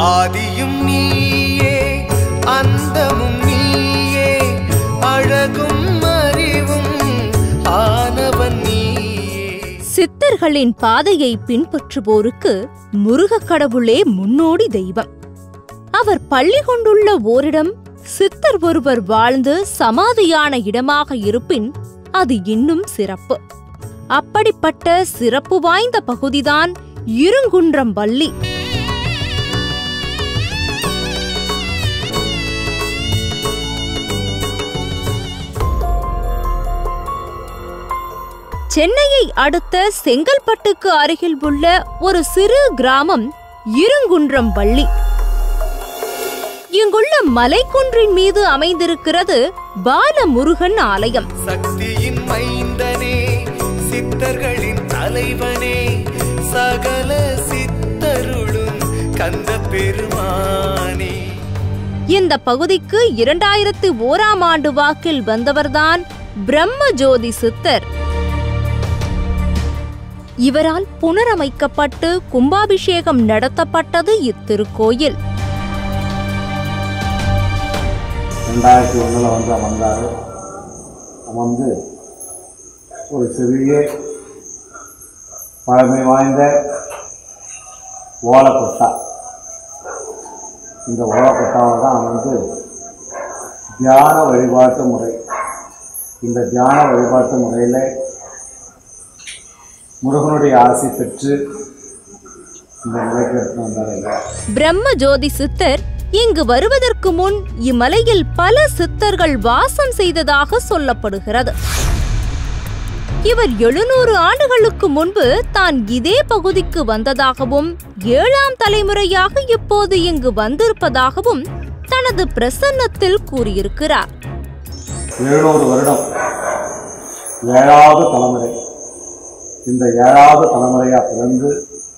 ஆதியும் நீயே அந்தமும் நீயே அழகும் அறிவும் ஆனவன் நீயே சித்தர்களின் பாதையை பின்பற்றுவோருக்கு முருகக் கடவுளே முன்னோடி தெய்வம் அவர் பள்ளி கொண்டுள்ள ஓரிடம் சித்தர் ஒருவர் வாழ்ந்து சமாதியான இடமாக இருப்பின் அது இன்னும் சிறப்பு அப்படிப்பட்ட சிறப்பு வாய்ந்த பகுதிதான் இருங்குன்றம் வள்ளி சென்னையை அடுத்த செங்கல்பட்டுக்கு அருகில் உள்ள ஒரு சிறு கிராமம் இருங்குன்றம் வள்ளி இங்குள்ள மலைக்குன்றின் மீது அமைந்திருக்கிறது பாலமுருகன் ஆலயம் சக்தியின் மைந்தனே சித்தர்களின் தலைவனே சகல சித்தருளும் கந்த பெருமானே இந்த பகுதிக்கு இரண்டாயிரத்து ஓராம் ஆண்டு வாக்கில் வந்தவர்தான் பிரம்மஜோதி சித்தர் இவரால் புனரமைக்கப்பட்டு கும்பாபிஷேகம் நடத்தப்பட்டது இத்திருக்கோயில் ரெண்டாயிரத்தி ஒன்றில் வந்து அமர்ந்தார் அமர்ந்து ஒரு சிறிய பழமை வாய்ந்த ஓலக்கொட்டா இந்த ஓலக்கொட்டாவில் தான் வந்து தியான வழிபாட்டு முறை இந்த தியான வழிபாட்டு முறையில் முருகனுடைய ஆசை பெற்று இந்த நிலைக்கு எடுத்து வந்தார் ஐயா பிரம்மஜோதி சித்தர் இங்கு வருவதற்கு முன் இம்மலையில் பல சித்தர்கள் வாசம் செய்ததாக சொல்லப்படுகிறது இவர் எழுநூறு ஆண்டுகளுக்கு முன்பு தான் இதே பகுதிக்கு வந்ததாகவும் ஏழாம் தலைமுறையாக இப்போது இங்கு வந்திருப்பதாகவும் தனது பிரசன்னத்தில் கூறியிருக்கிறார் எழுநூறு வருடம் ஏழாவது தலைமுறை இந்த ஏழாவது தலைமுறையாக பிறந்து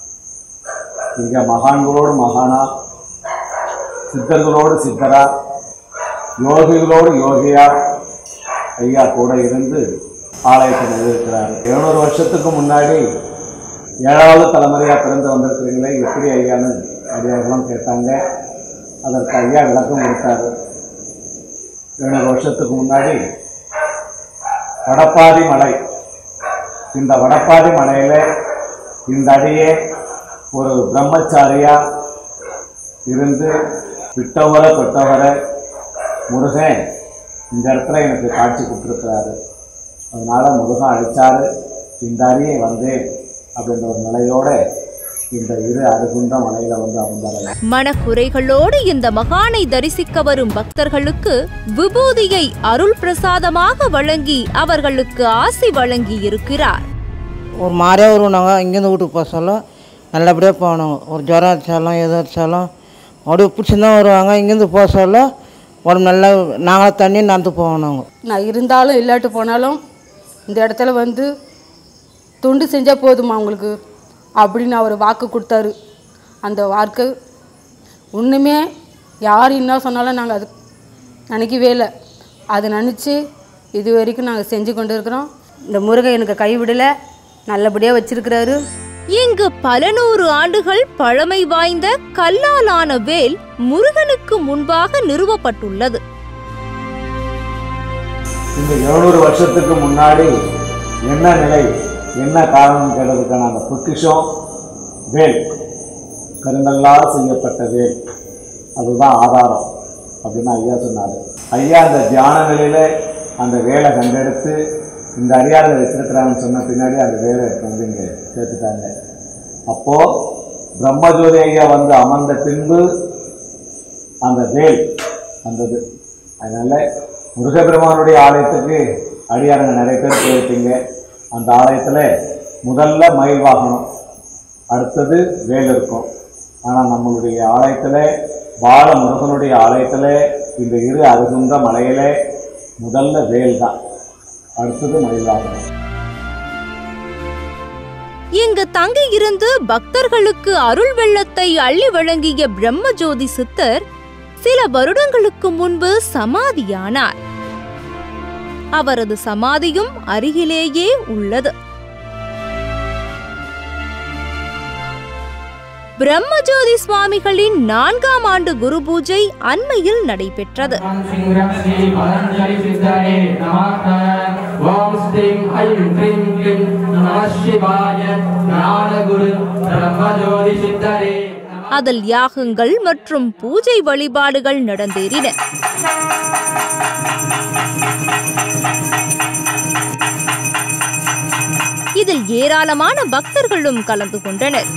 இங்கே மகான்களோடு மகானா சித்தர்களோடு சித்தரா யோகிகளோடு யோகியா ஐயா கூட இருந்து ஆலயத்தை நிறுவிக்கிறார் எழுநூறு வருஷத்துக்கு முன்னாடி ஏழாவது தலைமுறையாக பிறந்து வந்திருக்கிறீங்களே எப்படி ஐயான்னு அடியார்களும் கேட்டாங்க அதற்கு ஐயா விளக்கம் கொடுத்தாரு எழுநூறு வருஷத்துக்கு முன்னாடி வடப்பாதி மலை இந்த வடப்பாதி மலையில் இந்த அடியே ஒரு பிரம்மச்சாரியா இருந்து விட்டவரை தொட்டவரை முருகன் இந்த இடத்துல எனக்கு காட்சி கொடுத்துருக்கிறாரு அதனால முருகன் அழைச்சாரு இந்த அடியை வந்தேன் அப்படின்ற ஒரு நிலையோட இந்த இரு அருகுன்ற மலையில வந்து அமர்ந்தார் மனக்குறைகளோடு இந்த மகானை தரிசிக்க வரும் பக்தர்களுக்கு விபூதியை அருள் பிரசாதமாக வழங்கி அவர்களுக்கு ஆசி வழங்கி இருக்கிறார் ஒரு மாதிரியாக வருவாங்க இங்கேருந்து வீட்டுக்கு போக சொல்ல நல்லபடியாக போகணும் ஒரு ஜுரம் அடித்தாலும் எது அடித்தாலும் அப்படியே பிடிச்சிருந்தான் வருவாங்க இங்கேருந்து போக சொல்ல உடம்பு நல்லா நாங்களும் தண்ணி நடந்து போகணும் நான் இருந்தாலும் இல்லாட்டு போனாலும் இந்த இடத்துல வந்து தொண்டு செஞ்சால் போதுமா உங்களுக்கு அப்படின்னு அவர் வாக்கு கொடுத்தாரு அந்த வாக்கு ஒன்றுமே யார் என்ன சொன்னாலும் நாங்கள் அது நினைக்கவே இல்லை அதை நினச்சி இது வரைக்கும் நாங்கள் செஞ்சு கொண்டு இருக்கிறோம் இந்த முருகன் எனக்கு கைவிடலை நல்லபடியாக வச்சிருக்கிறாரு இங்கு பல நூறு ஆண்டுகள் பழமை வாய்ந்த கல்லாலான வேல் முருகனுக்கு முன்பாக நிறுவப்பட்டுள்ளது இந்த எழுநூறு வருஷத்துக்கு முன்னாடி என்ன நிலை என்ன காரணம் கேட்டதுக்கான அந்த பொக்கிஷம் வேல் கருங்கல்லால் செய்யப்பட்ட வேல் அதுதான் ஆதாரம் அப்படின்னு ஐயா சொன்னார் ஐயா அந்த தியான நிலையில் அந்த வேலை கண்டெடுத்து இந்த அடியார்கள் வச்சிருக்கிறாங்கன்னு சொன்ன பின்னாடி அந்த வேலை எடுத்து வந்து இங்கே சேர்த்துட்டாங்க அப்போது பிரம்மஜோதி ஐயா வந்து அமர்ந்த பின்பு அந்த வேல் வந்தது அதனால் முருகபெருமானுடைய ஆலயத்துக்கு அடியாருங்க நிறைய பேர் போயிருப்பீங்க அந்த ஆலயத்தில் முதல்ல மயில் வாகனம் அடுத்தது வேல் இருக்கும் ஆனால் நம்மளுடைய ஆலயத்தில் பால முருகனுடைய ஆலயத்தில் இந்த இரு அருகுன்ற மலையில முதல்ல வேல் தான் அடுத்தது மயில் வாகனம் இங்கு தங்கியிருந்து பக்தர்களுக்கு அருள் வெள்ளத்தை அள்ளி வழங்கிய பிரம்மஜோதி சித்தர் சில வருடங்களுக்கு முன்பு சமாதியானார் அவரது சமாதியும் அருகிலேயே உள்ளது பிரம்மஜோதி சுவாமிகளின் நான்காம் ஆண்டு குரு பூஜை அண்மையில் நடைபெற்றது ஓம் ஸ்ரீம் ஐம் க்ரீம் க்ளீம் நம சிவாய ஞானகுரு பிரம்மஜோதி சித்தரே அதில் யாகங்கள் மற்றும் பூஜை வழிபாடுகள் நடந்தேறின இதில் ஏராளமான பக்தர்களும் கலந்து கொண்டனர்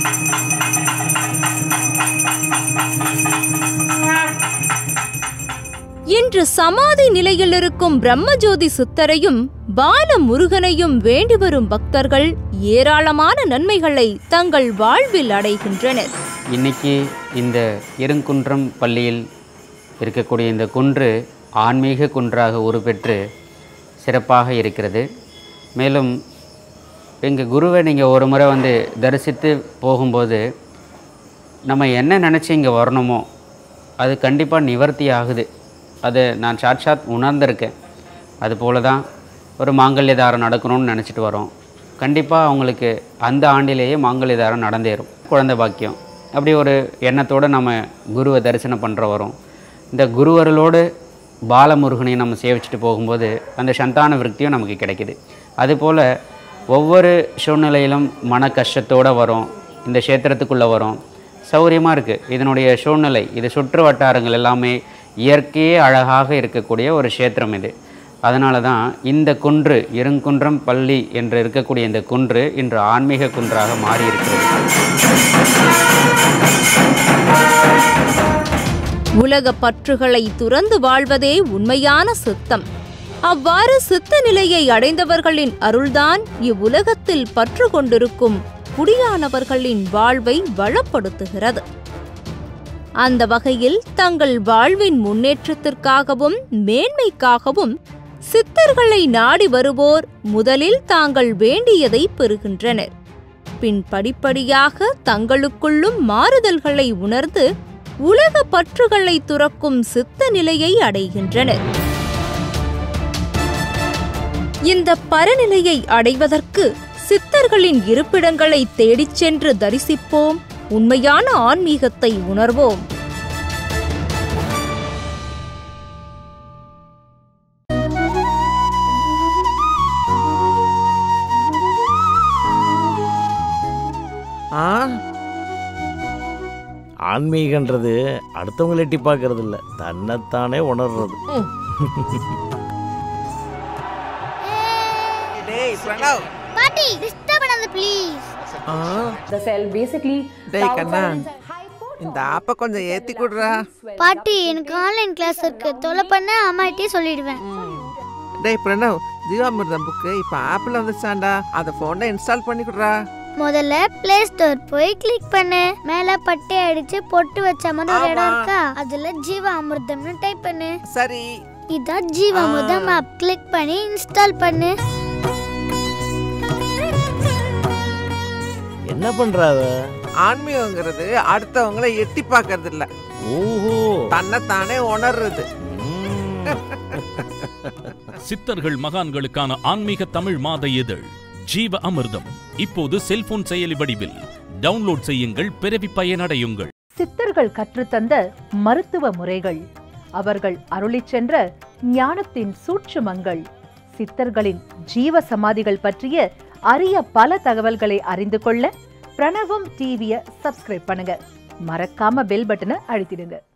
இன்று சமாதி நிலையில் இருக்கும் பிரம்மஜோதி சுத்தரையும் பால முருகனையும் வேண்டி வரும் பக்தர்கள் ஏராளமான நன்மைகளை தங்கள் வாழ்வில் அடைகின்றனர் இன்னைக்கு இந்த இருங்குன்றம் பள்ளியில் இருக்கக்கூடிய இந்த குன்று ஆன்மீக குன்றாக உருப்பெற்று சிறப்பாக இருக்கிறது மேலும் எங்கள் குருவை நீங்கள் ஒரு முறை வந்து தரிசித்து போகும்போது நம்ம என்ன நினச்சி இங்கே வரணுமோ அது கண்டிப்பாக நிவர்த்தி ஆகுது அதை நான் சாட்சாத் உணர்ந்திருக்கேன் அதுபோல தான் ஒரு மாங்கல்ய தாரம் நடக்கணும்னு நினச்சிட்டு வரோம் கண்டிப்பாக அவங்களுக்கு அந்த ஆண்டிலேயே மாங்கல்ய தாரம் நடந்தேறும் குழந்தை பாக்கியம் அப்படி ஒரு எண்ணத்தோடு நம்ம குருவை தரிசனம் பண்ணுற வரோம் இந்த குருவர்களோடு பாலமுருகனையும் நம்ம சேவிச்சுட்டு போகும்போது அந்த சந்தான விருத்தியும் நமக்கு கிடைக்குது அதுபோல் ஒவ்வொரு சூழ்நிலையிலும் மன கஷ்டத்தோடு வரோம் இந்த க்ஷேத்திரத்துக்குள்ளே வரோம் சௌரியமாக இருக்குது இதனுடைய சூழ்நிலை இது சுற்று வட்டாரங்கள் எல்லாமே இயற்கையே அழகாக இருக்கக்கூடிய ஒரு க்ஷேத்திரம் இது அதனால தான் இந்த குன்று இருங்குன்றம் பள்ளி என்று இருக்கக்கூடிய இந்த குன்று இன்று ஆன்மீக குன்றாக மாறி இருக்கிறது உலக பற்றுகளை துறந்து வாழ்வதே உண்மையான சித்தம் அவ்வாறு சித்த நிலையை அடைந்தவர்களின் அருள்தான் இவ்வுலகத்தில் பற்று கொண்டிருக்கும் குடியானவர்களின் வாழ்வை வளப்படுத்துகிறது அந்த வகையில் தங்கள் வாழ்வின் முன்னேற்றத்திற்காகவும் மேன்மைக்காகவும் சித்தர்களை நாடி வருவோர் முதலில் தாங்கள் வேண்டியதை பெறுகின்றனர் பின் படிப்படியாக தங்களுக்குள்ளும் மாறுதல்களை உணர்ந்து உலக பற்றுகளை துறக்கும் சித்த நிலையை அடைகின்றனர் இந்த பரநிலையை அடைவதற்கு சித்தர்களின் இருப்பிடங்களை தேடிச் சென்று தரிசிப்போம் உண்மையான ஆன்மீகத்தை உணர்வோம் ஆ ஆன்மீகன்றது அடுத்தவங்களை எட்டி பார்க்கறது இல்ல தன்னைத்தானே உணர்றது பாட்டி டிஸ்டர்ப் பண்ணாத ப்ளீஸ் டேய் கண்ணா இந்த ஆப்பை கொஞ்சம் ஏத்தி குடுறா பாட்டி எனக்கு ஆன்லைன் கிளாஸ் இருக்கு தொலை பண்ண அம்மாட்டே சொல்லிடுவேன் டேய் பிரணவ் ஜீவாமிர்தம் புக்கு இப்போ ஆப்பில் வந்துச்சாண்டா அதை ஃபோனில் இன்ஸ்டால் பண்ணி குடுறா முதல்ல பிளே ஸ்டோர் போய் கிளிக் பண்ணு மேல பட்டை அடிச்சு பொட்டு வச்ச மாதிரி ஒரு இடம் ஆமா. இருக்கா அதுல ஜீவா அமிர்தம்னு டைப் பண்ணு சரி இதான் ஜீவா அமிர்தம் ஆப் கிளிக் பண்ணி இன்ஸ்டால் பண்ணு என்ன பண்றாவ ஆன்மீகங்கிறது அடுத்தவங்கள எட்டி பார்க்கறது இல்ல ஓஹோ தன்னைத்தானே உணர்றது சித்தர்கள் மகான்களுக்கான ஆன்மீக தமிழ் மாத இதழ் ஜீவ அமிர்தம் இப்போது செல்போன் செயலி வடிவில் டவுன்லோட் செய்யுங்கள் பிறவி பயனடையுங்கள் சித்தர்கள் கற்றுத்தந்த மருத்துவ முறைகள் அவர்கள் அருளிச் சென்ற ஞானத்தின் சூட்சுமங்கள் சித்தர்களின் ஜீவ சமாதிகள் பற்றிய அரிய பல தகவல்களை அறிந்து கொள்ள பிரணவம் டிவியை சப்ஸ்கிரைப் பண்ணுங்க மறக்காம பெல் பட்டனை அழுத்திடுங்க